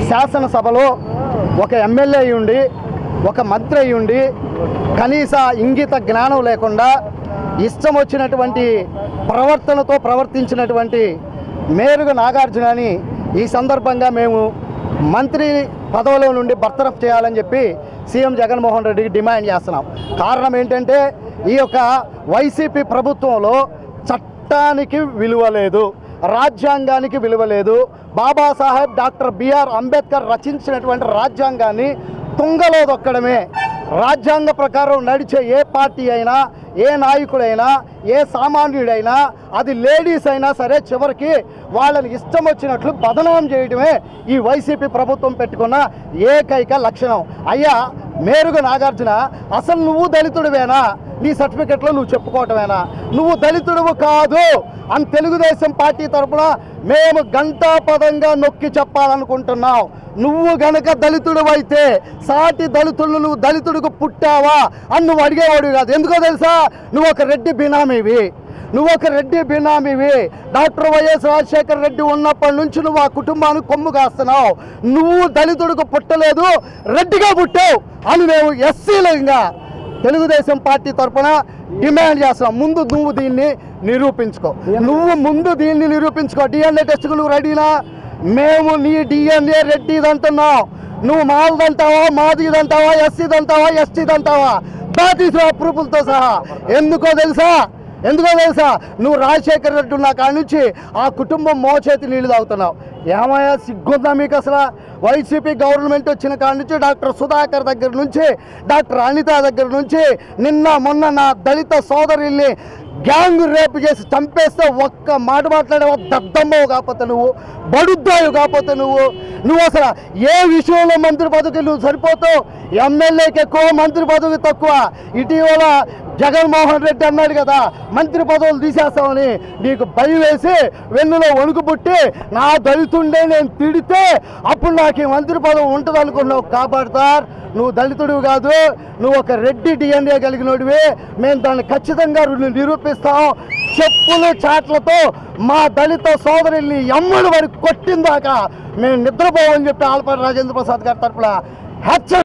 శాసనసభలో ఒక ఎమ్మెల్యే అయి ఉండి ఒక మంత్రి అయి ఉండి కనీస ఇంగిత జ్ఞానం లేకుండా ఇష్టం వచ్చినటువంటి ప్రవర్తనతో ప్రవర్తించినటువంటి మేరుగు నాగార్జునని ఈ సందర్భంగా మేము మంత్రి పదవిలో నుండి బర్తరఫ్ చేయాలని చెప్పి సీఎం జగన్మోహన్ రెడ్డికి డిమాండ్ చేస్తున్నాం కారణం ఏంటంటే ఈ యొక్క వైసీపీ ప్రభుత్వంలో చట్టానికి విలువ లేదు రాజ్యాంగానికి విలువ లేదు బాబాసాహెబ్ డాక్టర్ బిఆర్ అంబేద్కర్ రచించినటువంటి రాజ్యాంగాన్ని తుంగలో దొక్కడమే రాజ్యాంగ ప్రకారం నడిచే ఏ పార్టీ అయినా ఏ నాయకుడైనా ఏ సామాన్యుడైనా అది లేడీస్ అయినా సరే చివరికి వాళ్ళని ఇష్టం వచ్చినట్లు బదనాం చేయడమే ఈ వైసీపీ ప్రభుత్వం పెట్టుకున్న ఏకైక లక్షణం అయ్యా మేరుగు నాగార్జున అసలు నువ్వు దళితుడివేనా నీ సర్టిఫికెట్లో నువ్వు చెప్పుకోవటమేనా నువ్వు దళితుడువు కాదు అని తెలుగుదేశం పార్టీ తరపున మేము గంటాపదంగా నొక్కి చెప్పాలనుకుంటున్నాం నువ్వు గనక దళితుడు అయితే సాటి దళితులను నువ్వు దళితుడికి పుట్టావా అని నువ్వు అడిగేవాడు కాదు ఎందుకో తెలుసా నువ్వు ఒక రెడ్డి బినామీవి నువ్వు ఒక రెడ్డి బినామీవి డాక్టర్ వైఎస్ రాజశేఖర రెడ్డి ఉన్నప్పటి నుంచి నువ్వు ఆ కుటుంబానికి కొమ్ము కాస్తున్నావు నువ్వు దళితుడికి పుట్టలేదు రెడ్డిగా పుట్టావు అని మేము ఎస్సీలంగా తెలుగుదేశం పార్టీ తరఫున డిమాండ్ చేస్తున్నాం ముందు నువ్వు దీన్ని నిరూపించుకో నువ్వు ముందు దీన్ని నిరూపించుకో డిఎన్ఏ టెస్ట్కు నువ్వు రెడీనా మేము నీ డిఎన్ఏ రెడ్డిదంటున్నావు నువ్వు మాలదంటావా మాదిదంటావా ఎస్సీదంటావా ఎస్టీదంటావా దాటి అప్రూపులతో సహా ఎందుకో తెలుసా ఎందుకో తెలుసా నువ్వు రాజశేఖర రెడ్డి ఉన్న కాడి నుంచి ఆ కుటుంబం మోచేతి నీళ్లు తాగుతున్నావు ఏమయ్యా సిగ్గుందా మీకు అసలు వైసీపీ గవర్నమెంట్ వచ్చిన కాడి నుంచి డాక్టర్ సుధాకర్ దగ్గర నుంచి డాక్టర్ అనిత దగ్గర నుంచి నిన్న మొన్న నా దళిత సోదరుల్ని గ్యాంగ్ రేపు చేసి చంపేస్తే ఒక్క మాట మాట్లాడేవా దద్దమ్మవు కాకపోతే నువ్వు బడుద్దావు కాకపోతే నువ్వు నువ్వు అసలు ఏ విషయంలో మంత్రి పదవికి నువ్వు సరిపోతావు ఎమ్మెల్యేకి ఎక్కువ మంత్రి పదవి తక్కువ ఇటీవల జగన్మోహన్ రెడ్డి అన్నాడు కదా మంత్రి పదవులు తీసేస్తామని నీకు భయం వేసి వెన్నులో వణుకు పుట్టి నా దళితుండే నేను తిడితే అప్పుడు నాకు ఈ మంత్రి పదవి ఉంటుంది అనుకున్నావు కాపాడతారు నువ్వు దళితుడివి కాదు నువ్వు ఒక రెడ్డి డిఎన్ఏ కలిగినోడివి మేము దాన్ని ఖచ్చితంగా రు- నిరూపిస్తాం చెప్పులు చాట్లతో మా దళిత సోదరుల్ని ఎమ్మడి వరకు కొట్టిందాక మేము నిద్రపోవని చెప్పి ఆల్పాటి రాజేంద్ర ప్రసాద్ గారి తరపున హెచ్చ